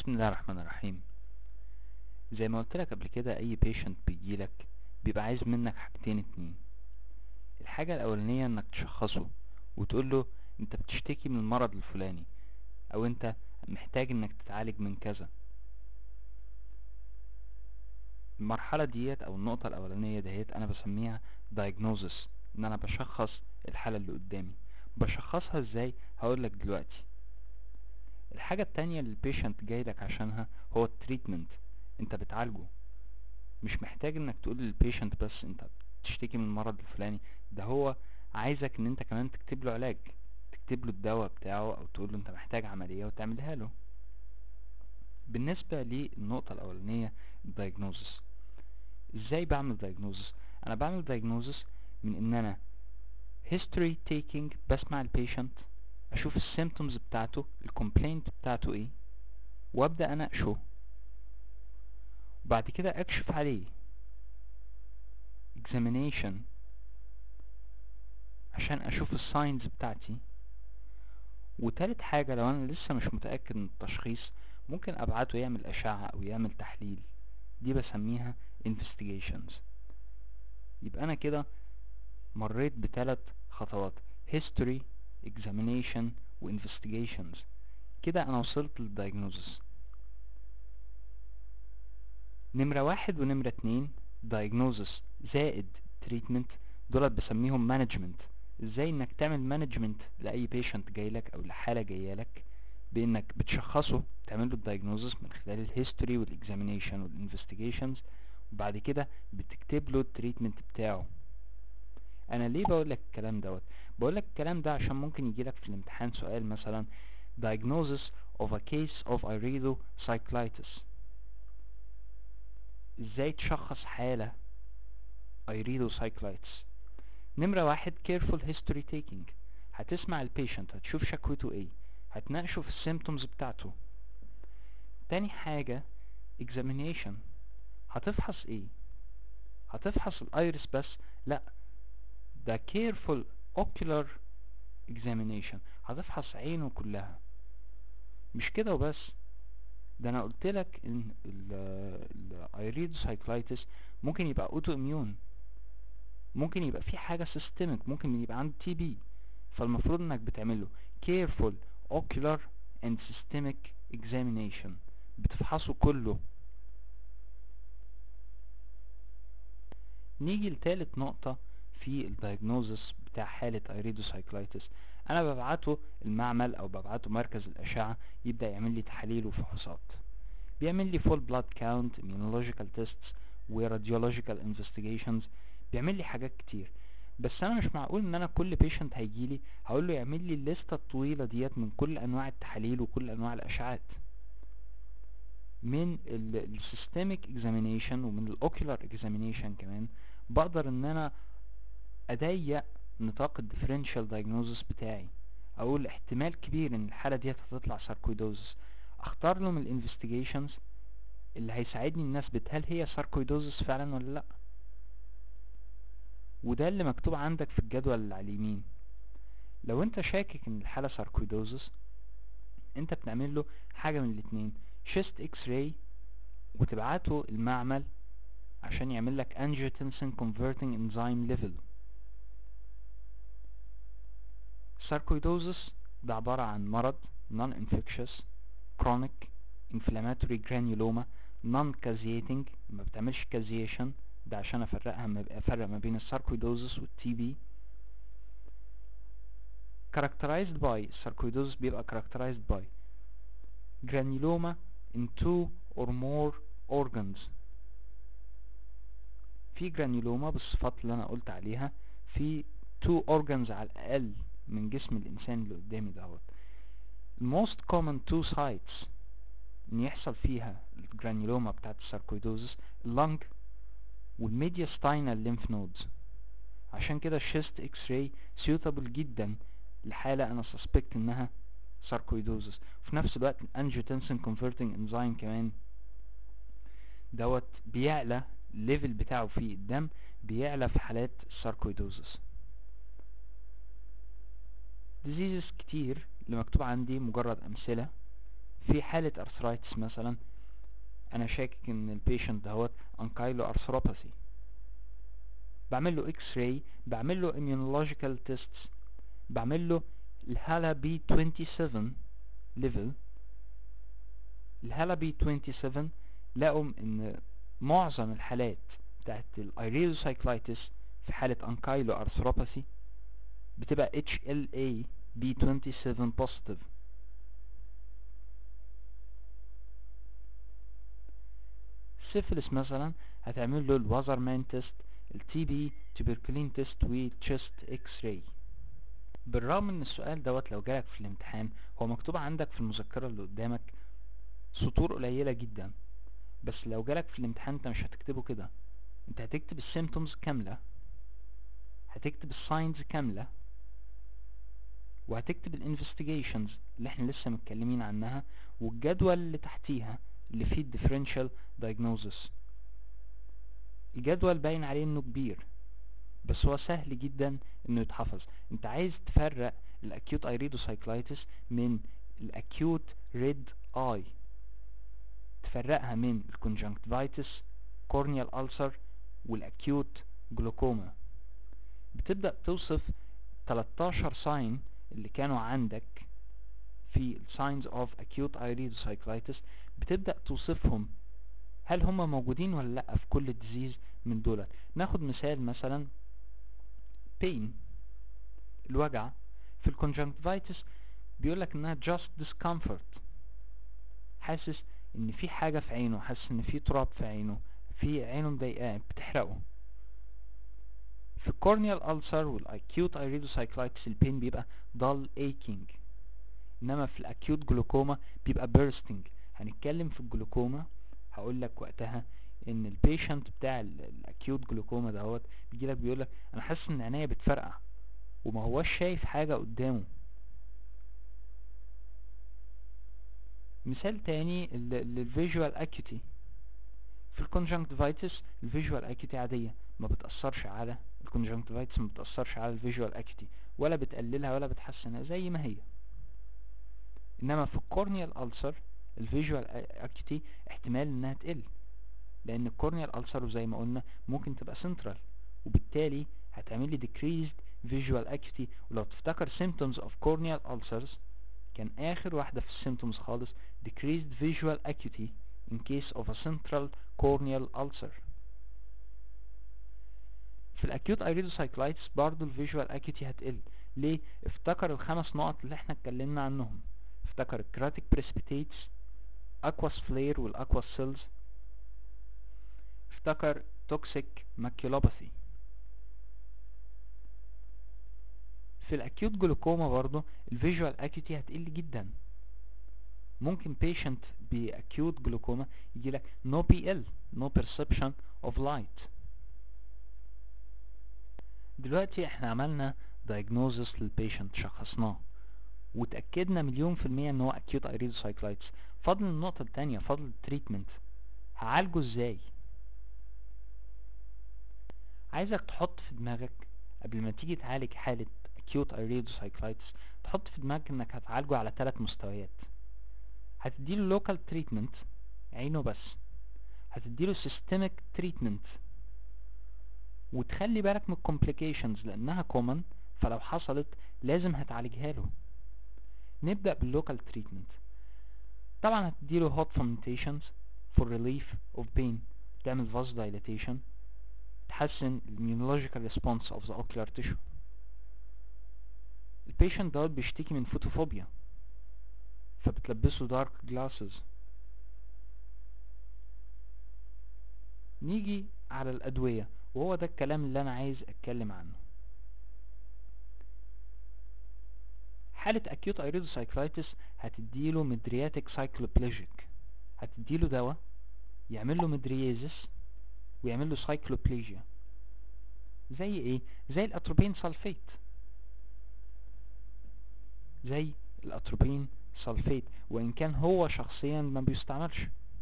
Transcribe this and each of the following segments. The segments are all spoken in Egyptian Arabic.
بسم الله الرحمن الرحيم زي ما قلت لك قبل كده اي بيشنت بيجيلك بيبقى عايز منك حاجتين اتنين الحاجة الاولانية انك تشخصه وتقول له انت بتشتكي من المرض الفلاني او انت محتاج انك تتعالج من كذا المرحلة ديت او النقطة الاولانية ديت انا بسميها diagnosis ان انا بشخص الحالة اللي قدامي بشخصها ازاي هقولك دلوقتي الحاجة التانية اللي البيشنت جاي لك عشانها هو التريتمنت انت بتعالجه مش محتاج انك تقول للبيشنت بس انت بتشتكي من المرض الفلاني ده هو عايزك ان انت كمان تكتب له علاج تكتب له الدواء بتاعه او تقول له انت محتاج عملية وتعملها له بالنسبة للنقطة الاولانية diagnosis ازاي بعمل diagnosis انا بعمل diagnosis من ان انا history taking بسمع البيشنت اشوف السيمتومز بتاعته الكومبلينت بتاعته ايه وابدا اناقشه وبعد كده اكشف عليه examination عشان اشوف الساينز بتاعتي وتالت حاجة لو انا لسه مش متأكد من التشخيص ممكن ابعته يعمل اشعة او يعمل تحليل دي بسميها investigations يبقى انا كده مريت بثلاث خطوات history examination و investigations كده انا وصلت للdiagnosis نمرة واحد ونمرة اتنين diagnosis زائد treatment دولت بسميهم management ازاي انك تعمل management لاي patient جايلك او لحالة جايلك بانك بتشخصه تعمل له diagnosis من خلال الهيستوري والاكزامينيشن والانفستيجيشنز وبعد كده بتكتب له التريتمنت بتاعه انا ليه بقول لك الكلام دوت بقول لك الكلام ده عشان ممكن يجي لك في الامتحان سؤال مثلا diagnosis of a case of iridocyclitis ازاي تشخص حالة iridocyclitis نمرة واحد careful history taking هتسمع البيشنت هتشوف شكوته ايه هتناقشه في السيمتومز بتاعته تاني حاجة examination هتفحص ايه هتفحص الايرس بس لا ده careful ocular examination هتفحص عينه كلها مش كده وبس ده انا قلت لك ان الايريدوسايكلايتس ممكن يبقى اوتو اميون ممكن يبقى في حاجه سيستميك ممكن يبقى عنده تي بي فالمفروض انك بتعمله careful ocular and systemic examination بتفحصه كله نيجي لتالت نقطة في الدايجنوزس بتاع حالة ايريدوسايكلايتس انا ببعته المعمل او ببعته مركز الاشعة يبدأ يعمل لي تحاليل وفحوصات بيعمل لي فول بلاد كاونت immunological tests وراديولوجيكال investigations بيعمل لي حاجات كتير بس انا مش معقول ان انا كل بيشنت هيجيلي هقول له يعمل لي الليسته الطويله ديت من كل انواع التحاليل وكل انواع الاشعات من السيستميك اكزامينيشن ومن الاوكيولار اكزامينيشن كمان بقدر ان انا اضيق نطاق الديفرنشال دايجنوزس بتاعي اقول احتمال كبير ان الحاله ديت هتطلع ساركويدوزس اختار له من الانفستيجيشنز اللي هيساعدني ان اثبت هل هي ساركويدوزس فعلا ولا لا وده اللي مكتوب عندك في الجدول اللي على اليمين لو انت شاكك ان الحالة ساركويدوزس انت بتعمل له حاجة من الاتنين شيست اكس راي وتبعته المعمل عشان يعمل لك angiotensin converting enzyme level sarcoidosis ده عبارة عن مرض non infectious chronic inflammatory granuloma non caseating ما بتعملش caseation ده عشان افرقها افرق ما بين الساركويدوزس والتي بي characterized by sarcoidosis بيبقى characterized by granuloma in two or more organs في granuloma بالصفات اللي انا قلت عليها في two organs على الاقل من جسم الانسان اللي قدامي دوت most common two sites ان يحصل فيها الجرانيولوما بتاعت الساركويدوزس اللنج والميدياستاينال ليمف نودز عشان كده الشيست اكس راي سيوتابل جدا لحالة انا سسبكت انها ساركويدوزس وفي نفس الوقت الانجيوتنسين كونفرتنج انزيم كمان دوت بيعلى الليفل بتاعه في الدم بيعلى في حالات الساركويدوزس ديزيزز كتير اللي مكتوب عندي مجرد امثلة في حالة ارثرايتس مثلا انا شاكك ان البيشنت دهوت انكايلو ارثروباثي بعمل له اكس راي بعمل له immunological tests بعمل له الهالا بي 27 ليفل الهالا بي 27 لقوا ان معظم الحالات بتاعت الايريدوسايكلايتس في حالة انكايلو ارثروباثي بتبقى HLA B27 positive السيفلس مثلا هتعمل له الوازرمان تيست التي بي تبركلين تيست وتشست اكس راي بالرغم ان السؤال دوت لو جالك في الامتحان هو مكتوب عندك في المذكرة اللي قدامك سطور قليلة جدا بس لو جالك في الامتحان انت مش هتكتبه كده انت هتكتب السيمتومز كاملة هتكتب الساينز كاملة وهتكتب الانفستيجيشنز اللي احنا لسه متكلمين عنها والجدول اللي تحتيها اللي فيه الديفرنشال diagnosis الجدول باين عليه انه كبير بس هو سهل جدا انه يتحفظ انت عايز تفرق الاكيوت ايريدوسايكلايتس من الاكيوت ريد اي تفرقها من الكونجنكتيفايتس كورنيال ألسر والاكيوت جلوكوما بتبدأ توصف 13 ساين اللي كانوا عندك في signs of acute iridocyclitis بتبدأ توصفهم هل هم موجودين ولا لا في كل ديزيز من دول ناخد مثال مثلا pain الوجع في الكونجنكتيفايتس بيقولك انها just discomfort حاسس ان في حاجة في عينه حاسس ان في تراب في عينه في عينه مضايقاه بتحرقه في الكورنيال ألسر والاكيوت ايريدوسايكلايتس البين بيبقى dull aching انما في الاكيوت جلوكوما بيبقى bursting هنتكلم في الجلوكوما هقول لك وقتها ان البيشنت بتاع الاكيوت جلوكوما دهوت بيجي لك بيقول لك انا حاسس ان عينيا بتفرقع وما هوش شايف حاجه قدامه مثال تاني للفيجوال اكيوتي في الكونجنكتيفايتس الفيجوال اكيوتي عاديه ما بتاثرش على الكونجنكتيفايتس ما بتاثرش على الفيجوال اكيوتي ولا بتقللها ولا بتحسنها زي ما هي انما في الكورنيال ألسر الفيجوال اكيوتي احتمال انها تقل لان الكورنيال ألسر زي ما قلنا ممكن تبقى سنترال وبالتالي هتعمل لي decreased visual acuity ولو تفتكر symptoms of corneal ulcers كان اخر واحدة في السيمتومز خالص decreased visual acuity in case of a central corneal ulcer في الاكيوت ايريدوسايكلايتس برضو الفيجوال اكيوتي هتقل ليه افتكر الخمس نقط اللي احنا اتكلمنا عنهم افتكر الكراتيك بريسبيتيتس اكواس فلير والاكواس سيلز افتكر توكسيك ماكيولوباثي في الاكيوت جلوكوما برضو الفيجوال اكيوتي هتقل جدا ممكن patient باكيوت جلوكوما يجي لك no PL no perception of light دلوقتي احنا عملنا diagnosis للبيشنت شخصناه وتأكدنا مليون في المية ان هو acute iridocyclitis فضل النقطة التانية فضل التريتمنت هعالجه ازاي عايزك تحط في دماغك قبل ما تيجي تعالج حالة acute iridocyclitis تحط في دماغك انك هتعالجه على ثلاث مستويات هتديله local treatment عينه بس هتديله systemic treatment وتخلي بالك من complications لانها common فلو حصلت لازم هتعالجها له نبدأ باللوكال تريتمنت طبعا هتديله hot fomentations for relief of pain تعمل vasodilation تحسن immunological response of the ocular tissue البيشنت دوت بيشتكي من فوتوفوبيا فبتلبسه دارك جلاسز نيجي على الأدوية وهو ده الكلام اللي أنا عايز أتكلم عنه حالة acute iridocyclitis هتديله مدرياتيك سايكلوبليجيك هتديله دواء يعمل له مدريازس ويعمل له سايكلوبليجيا زي ايه زي الاتروبين سلفيت زي الاتروبين سلفيت وان كان هو شخصيا ما بيستعملش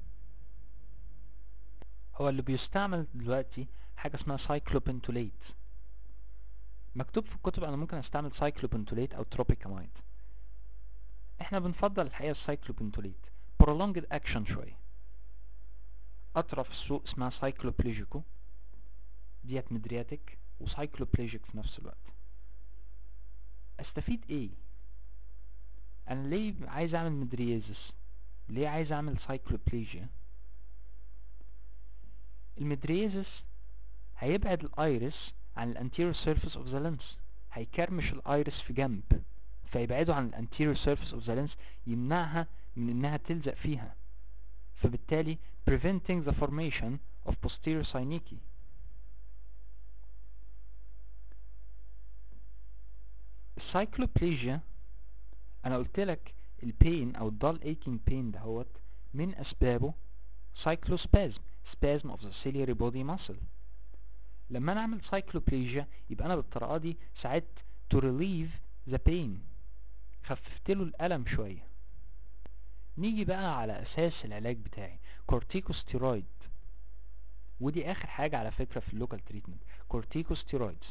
هو اللي بيستعمل دلوقتي حاجة اسمها سايكلوبنتوليت مكتوب في الكتب انا ممكن استعمل سايكلوبنتوليت او تروبيكامايد احنا بنفضل الحقيقة السايكلوبنتوليت prolonged action شوية قطرة في السوق اسمها سايكلوبليجيكو ديت مدرياتيك وسايكلوبليجيك في نفس الوقت استفيد ايه انا ليه عايز اعمل مدريازس ليه عايز اعمل سايكلوبليجيا المدريازس هيبعد الايرس عن الانتيريور سيرفيس اوف ذا لينس هيكرمش الايرس في جنب فيبعده عن الانتيريور سيرفيس اوف ذا لينس يمنعها من انها تلزق فيها فبالتالي preventing the formation of posterior synecdoche السايكلوبليجيا انا قلت لك البين او الدال ايكينج بين دهوت من اسبابه سايكلوسبازم spasm of the ciliary body muscle لما انا اعمل سايكلوبليجيا يبقى انا بالطريقه دي ساعدت to relieve the pain خففت له الالم شويه نيجي بقى على اساس العلاج بتاعي كورتيكوستيرويد ودي اخر حاجه على فكره في اللوكال تريتمنت كورتيكوستيرويدز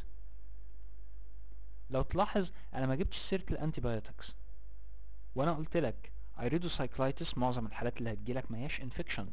لو تلاحظ انا ما جبتش سيره الانتيبيوتكس وانا قلت لك ايريدوسايكلايتس معظم الحالات اللي هتجيلك ما هياش انفكشن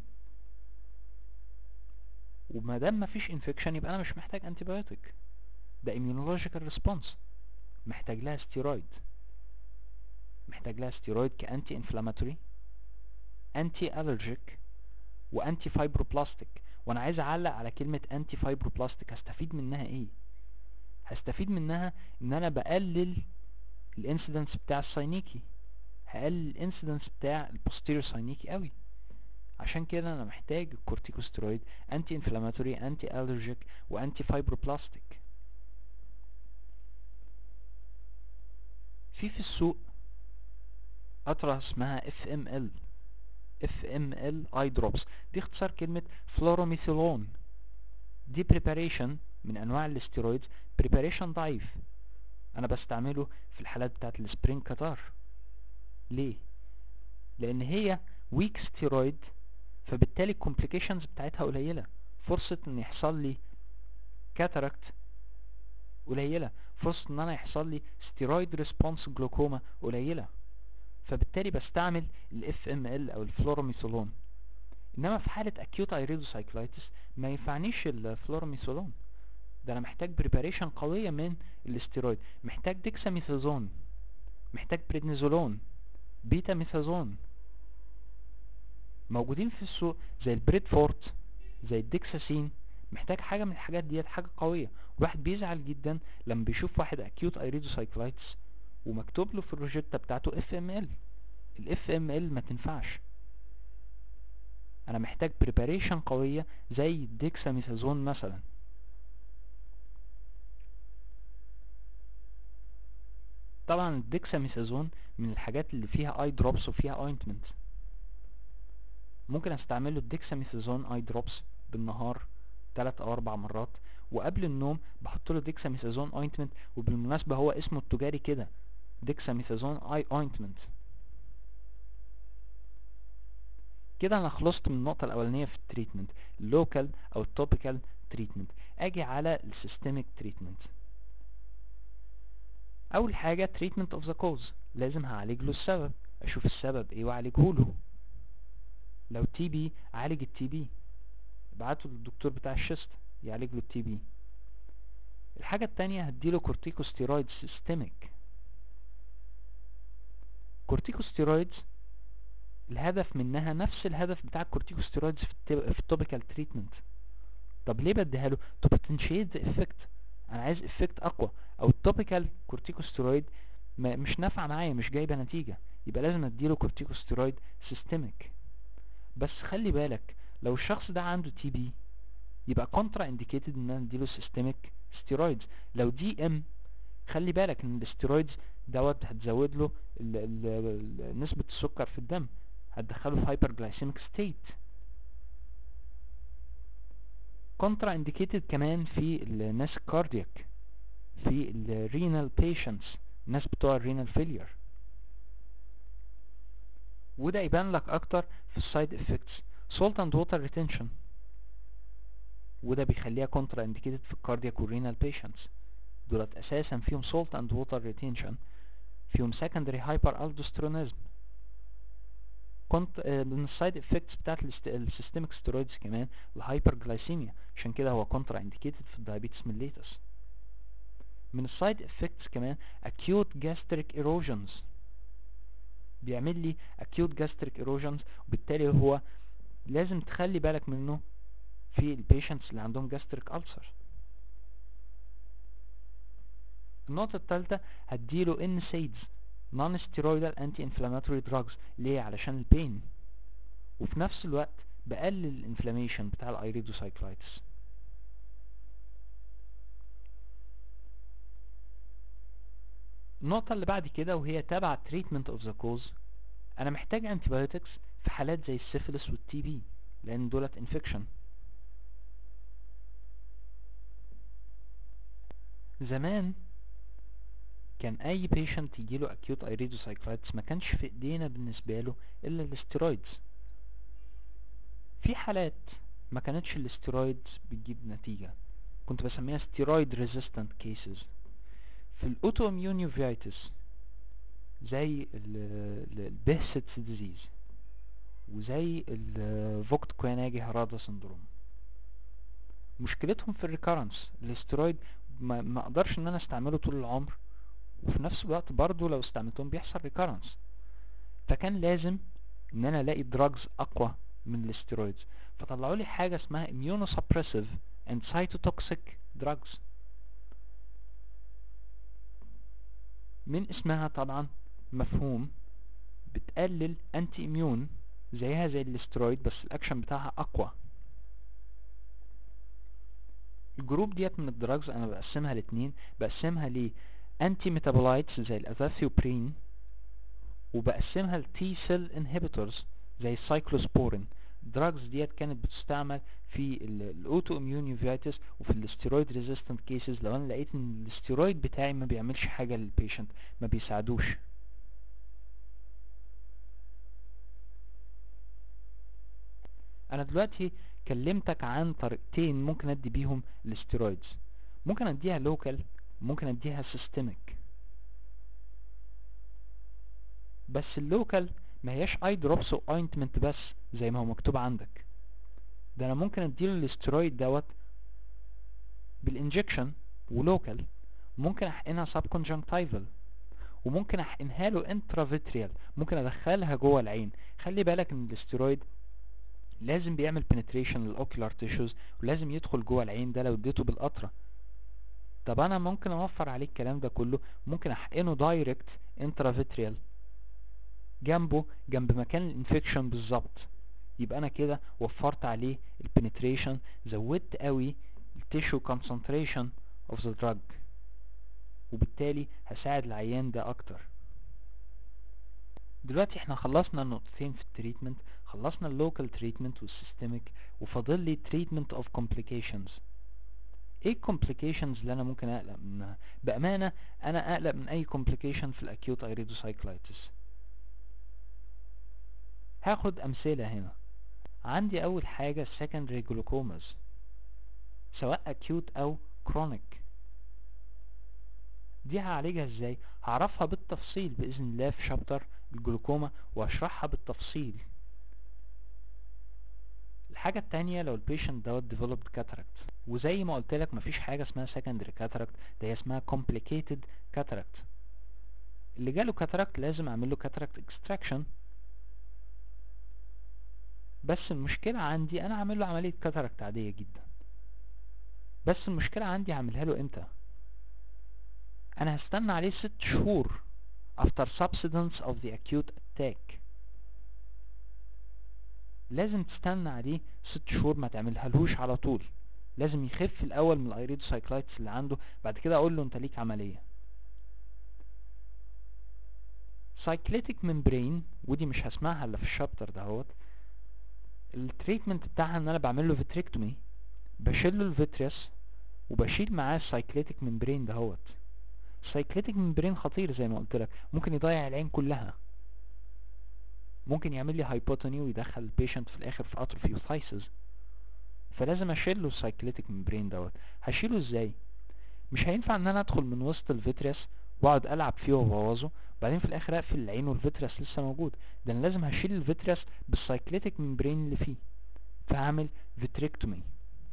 وما دام مفيش انفكشن يبقى انا مش محتاج انتيبيوتيك ده immunological response محتاج لها ستيرويد محتاج لها ستيرويد كانتي انفلاماتوري انتي الرجيك وانتي فايبروبلاستيك وانا عايز اعلق على كلمة انتي فايبروبلاستيك هستفيد منها ايه هستفيد منها ان انا بقلل الانسيدنس بتاع الساينيكي هقلل الانسيدنس بتاع البوستيريور ساينيكي قوي عشان كده انا محتاج الكورتيكوستيرويد انتي انفلاماتوري انتي الرجيك وانتي فايبروبلاستيك في في السوق قطرة اسمها اف ام ال اف ام ال اي دروبس دي اختصار كلمة فلوروميثيلون دي بريباريشن من انواع الاستيرويدز بريباريشن ضعيف انا بستعمله في الحالات بتاعت السبرينج كتار ليه لان هي ويك ستيرويد فبالتالي الكومبليكيشنز بتاعتها قليلة فرصة ان يحصل لي كاتاراكت قليلة فرصة ان انا يحصل لي ستيرويد ريسبونس جلوكوما قليلة فبالتالي بستعمل الاف ام ال او الفلوروميثولون انما في حالة acute iridocyclitis ما ينفعنيش الفلوروميثولون ده انا محتاج بريباريشن قوية من الاستيرويد محتاج ديكساميثازون محتاج بريدنيزولون بيتا ميثازون موجودين في السوق زي البريدفورت زي الديكساسين محتاج حاجة من الحاجات ديت حاجة قوية واحد بيزعل جدا لما بيشوف واحد acute iridocyclitis ومكتوب له في الروجيتا بتاعته اف ام ال الاف ام ال ما تنفعش انا محتاج بريباريشن قوية زي الديكساميثازون مثلا طبعا الديكساميثازون من الحاجات اللي فيها اي دروبس وفيها اوينتمنت ممكن استعمله الديكساميثازون اي دروبس بالنهار 3 او 4 مرات وقبل النوم بحط له ديكساميثازون اوينتمنت وبالمناسبة هو اسمه التجاري كده ديكساميثازون اي اوينتمنت كده انا خلصت من النقطة الاولانية في التريتمنت اللوكال او التوبيكال تريتمنت اجي على السيستميك تريتمنت اول حاجة treatment of the cause لازم هعالج له السبب اشوف السبب ايه واعالجه له لو تي بي عالج التي بي ابعته للدكتور بتاع الشست يعالج له التي بي الحاجة التانية هديله كورتيكوستيرويد سيستميك كورتيكوستيرويدز الهدف منها نفس الهدف بتاع الكورتيكوستيرويدز في, التب... في التوبيكال تريتمنت طب ليه بديها له to potentiate the effect انا عايز افكت اقوى او التوبيكال كورتيكوستيرويد مش نافعه معايا مش جايبه نتيجه يبقى لازم اديله كورتيكوستيرويد سيستميك بس خلي بالك لو الشخص ده عنده تي بي يبقى كونترا انديكيتد ان انا اديله سيستميك ستيرويدز لو دي ام خلي بالك ان الاستيرويدز دوت هتزود له ال ال ال نسبة السكر في الدم هتدخله في هايبر جلايسيميك ستيت كونترا انديكيتد كمان في الناس الكاردياك في الرينال بيشنتس الناس بتوع الرينال فيلير وده يبان لك اكتر في السايد افكتس salt and water retention وده بيخليها كونترا انديكيتد في الكاردياك والرينال بيشنتس دولت اساسا فيهم salt and water retention فيهم secondary hyperaldosteronism كنت آه، من السايد افكتس بتاعت السيستميك ستيرويدز كمان الهايبرجلايسيميا عشان كده هو كونترا انديكيتد في الدايابيتس ميليتس من السايد افكتس كمان acute gastric erosions بيعمل لي acute gastric erosions وبالتالي هو لازم تخلي بالك منه في البيشنتس اللي عندهم gastric ulcer النقطة الثالثة هديله NSAIDs non steroidal anti inflammatory drugs ليه علشان البين وفي نفس الوقت بقلل الانفلاميشن بتاع الايريدوسايكلايتس النقطة اللي بعد كده وهي تبع treatment of the cause انا محتاج antibiotics في حالات زي السيفلس والتي بي لان دولت infection زمان كان اي patient يجيله acute iridocyclitis ما كانش في ايدينا بالنسبة له الا الاسترويدز في حالات ما كانتش الاسترويدز بتجيب نتيجة كنت بسميها steroid resistant cases في الاوتو اميون يوفيتس زي البيهسيتس ديزيز وزي الفوكت كويناجي هرادا سندروم مشكلتهم في الريكارنس الاسترويد ما, ما اقدرش ان انا استعمله طول العمر وفي نفس الوقت برضو لو استعملتهم بيحصل ريكارنس فكان لازم ان انا الاقي دراجز اقوى من الاسترويدز فطلعوا لي حاجه اسمها immunosuppressive and cytotoxic drugs من اسمها طبعا مفهوم بتقلل انتي اميون زيها زي الاسترويد بس الاكشن بتاعها اقوى الجروب ديت من الدراجز انا بقسمها لاتنين بقسمها ل انتي ميتابولايتس زي الاذاثيوبرين وبقسمها لتي سيل انهبيتورز زي السايكلوسبورين الدراجز ديت كانت بتستعمل في الاوتو اميون يوفيتس وفي الاستيرويد ريزيستنت كيسز لو انا لقيت ان الاستيرويد بتاعي ما بيعملش حاجه للبيشنت ما بيساعدوش انا دلوقتي كلمتك عن طريقتين ممكن ادي بيهم الاستيرويدز ممكن اديها لوكال ممكن اديها سيستميك بس اللوكال ما هياش اي دروبس واوينتمنت بس زي ما هو مكتوب عندك ده انا ممكن اديله الاسترويد دوت بالانجكشن ولوكال ممكن احقنها سب كونجنكتيفال وممكن احقنها له انترافيتريال ممكن ادخلها جوه العين خلي بالك ان الاسترويد لازم بيعمل penetration للاوكيولار تيشوز ولازم يدخل جوه العين ده لو اديته بالقطره طب انا ممكن اوفر عليه الكلام ده كله ممكن احقنه دايركت انترافيتريال جنبه جنب مكان الانفكشن بالظبط يبقى انا كده وفرت عليه البنتريشن زودت قوي التيشو concentration of the drug وبالتالي هساعد العيان ده اكتر دلوقتي احنا خلصنا النقطتين في التريتمنت خلصنا اللوكال تريتمنت والسيستميك وفاضل لي تريتمنت اوف complications ايه الكومبليكيشنز اللي انا ممكن اقلق منها بامانه انا اقلق من اي كومبليكيشن في الاكيوت ايريدوسايكلايتس هاخد امثله هنا عندي اول حاجه secondary glucomas سواء acute او chronic دي هعالجها ازاي هعرفها بالتفصيل باذن الله في شابتر الجلوكوما واشرحها بالتفصيل الحاجة التانية لو البيشنت دوت developed cataract وزي ما قلت لك مفيش حاجة اسمها secondary cataract ده هي اسمها complicated cataract اللي جاله cataract لازم اعمل له cataract extraction بس المشكلة عندي انا اعمل له عملية cataract عادية جدا بس المشكلة عندي هعملها له امتى انا هستنى عليه ست شهور after subsidence of the acute attack لازم تستنى عليه ست شهور ما تعملهالهوش على طول لازم يخف الاول من الايريدوسايكلايتس اللي عنده بعد كده اقول له انت ليك عمليه سايكليتيك ممبرين ودي مش هسمعها الا في الشابتر دهوت التريتمنت بتاعها ان انا بعمل له فيتريكتومي بشيل له الفيتريس وبشيل معاه السايكليتيك ممبرين دهوت السايكليتيك ممبرين خطير زي ما قلت لك ممكن يضيع العين كلها ممكن يعمل لي هايبوتوني ويدخل البيشنت في الاخر في اتروفي وثايسز فلازم اشيل له السايكليتيك ممبرين دوت هشيله ازاي مش هينفع ان انا ادخل من وسط الفيتريس واقعد العب فيه وابوظه بعدين في الاخر اقفل العين والفيترس لسه موجود ده انا لازم هشيل الفيترس بالسايكليتيك ممبرين اللي فيه فهعمل فيتريكتومي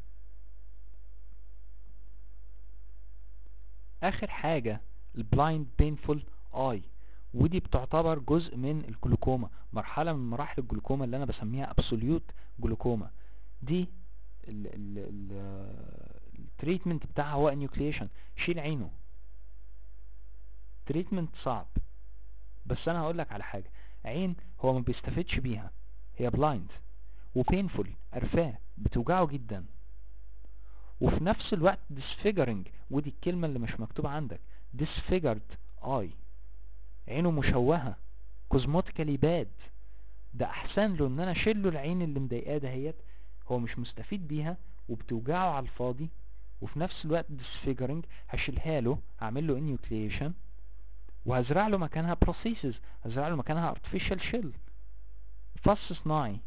اخر حاجة البلايند بينفول اي ودي بتعتبر جزء من الجلوكوما مرحلة من مراحل الجلوكوما اللي انا بسميها ابسوليوت جلوكوما دي التريتمنت بتاعها هو انيوكليشن شيل عينه تريتمنت صعب بس انا هقول لك على حاجة عين هو ما بيستفدش بيها هي بلايند وبينفول قرفاه بتوجعه جدا وفي نفس الوقت disfiguring ودي الكلمة اللي مش مكتوبة عندك disfigured eye عينه مشوهة cosmetically bad ده احسن له ان انا اشيل له العين اللي مضايقاه دهيت هو مش مستفيد بيها وبتوجعه على الفاضي وفي نفس الوقت disfiguring هشيلها له هعمل له enucleation وهزرع له مكانها prosthesis هزرع له مكانها artificial shell فص صناعي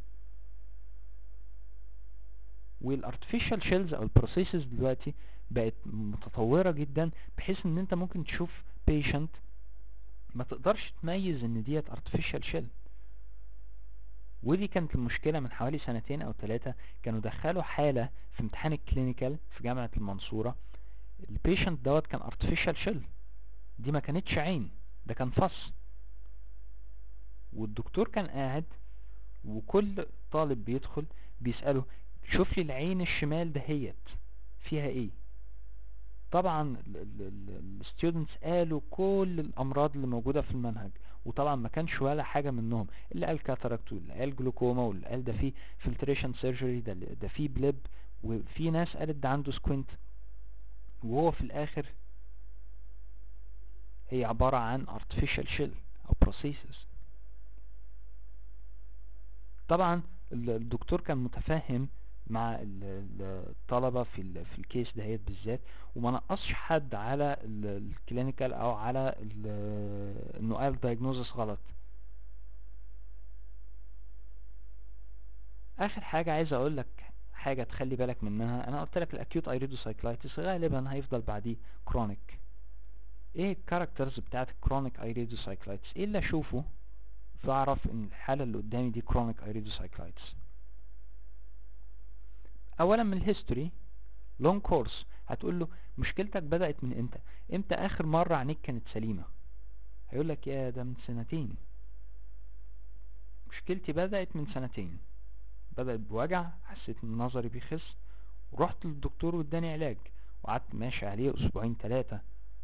والارتفيشال شيلز او البروسيسز دلوقتي بقت متطورة جدا بحيث ان انت ممكن تشوف بيشنت ما تقدرش تميز ان ديت artificial shell ودي كانت المشكلة من حوالي سنتين او ثلاثة كانوا دخلوا حالة في امتحان الكلينيكال في جامعة المنصورة البيشنت دوت كان artificial shell دي ما كانتش عين ده كان فص والدكتور كان قاعد وكل طالب بيدخل بيسأله شوف لي العين الشمال دهيت فيها ايه طبعا الستودنتس قالوا كل الامراض اللي موجودة في المنهج وطبعا ما كانش ولا حاجة منهم اللي قال كاتاراكت واللي قال جلوكوما واللي قال ده فيه فلتريشن سيرجري ده, ده فيه بليب وفي ناس قالت ده عنده سكوينت وهو في الاخر هي عبارة عن artificial shell او prosthesis طبعا الدكتور كان متفهم مع الطلبة في ال في الكيس دهيت بالذات وما نقصش حد على الكلينيكال او على انه قال دايجنوزس غلط اخر حاجة عايز اقول لك حاجة تخلي بالك منها انا قلت لك الاكيوت ايريدوسايكلايتس غالبا هيفضل بعديه كرونيك ايه الكاركترز بتاعت الكرونيك ايريدوسايكلايتس ايه اللي اشوفه فاعرف ان الحالة اللي قدامي دي كرونيك ايريدوسايكلايتس اولا من الهيستوري لونج كورس هتقول له مشكلتك بدأت من امتى امتى اخر مرة عينيك كانت سليمة هيقول لك يا ده من سنتين مشكلتي بدأت من سنتين بدأت بوجع حسيت ان نظري بيخس ورحت للدكتور واداني علاج وقعدت ماشي عليه اسبوعين ثلاثة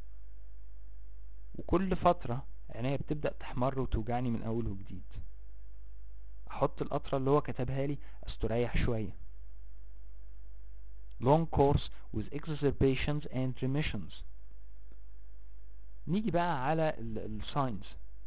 وكل فترة عينيا بتبدأ تحمر وتوجعني من اول وجديد احط القطرة اللي هو كتبها لي استريح شوية long course with exacerbations and remissions نيجي بقى على الساينز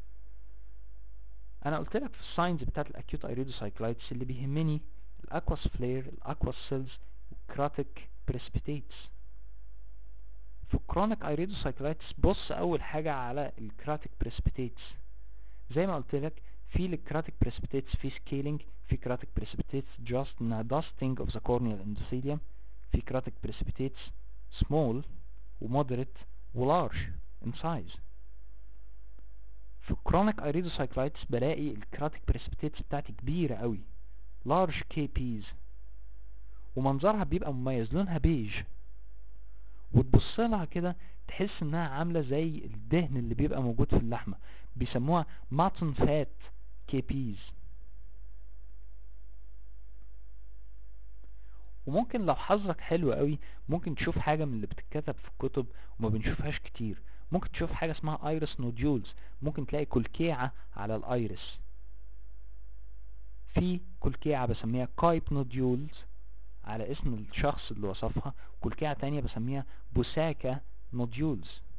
انا قلت لك في الساينز بتاعت الاكيوت ايريدوسايكلايتس اللي بيهمني الاكواس فلير الاكواس سيلز والكراتيك بريسبيتيتس في الكرونيك ايريدوسايكلايتس بص اول حاجة على الكراتيك بريسبيتيتس زي ما قلت لك في الكراتيك بريسبيتيتس في سكيلينج في كراتيك بريسبيتيتس just dusting of the corneal endothelium في كراتيك بريسبيتيتس small ومودريت ولارج in size في الكرونيك ايريدوسايكلايتس بلاقي الكراتيك بريسبيتيتس بتاعتي كبيرة قوي large KPs ومنظرها بيبقى مميز لونها بيج وتبص لها كده تحس انها عاملة زي الدهن اللي بيبقى موجود في اللحمة بيسموها ماتن فات KPs وممكن لو حظك حلو قوي ممكن تشوف حاجة من اللي بتتكتب في الكتب وما بنشوفهاش كتير ممكن تشوف حاجة اسمها ايرس نوديولز ممكن تلاقي كلكيعة على الايرس في كلكيعة بسميها كايب نوديولز على اسم الشخص اللي وصفها كلكيعة تانية بسميها بوساكا نوديولز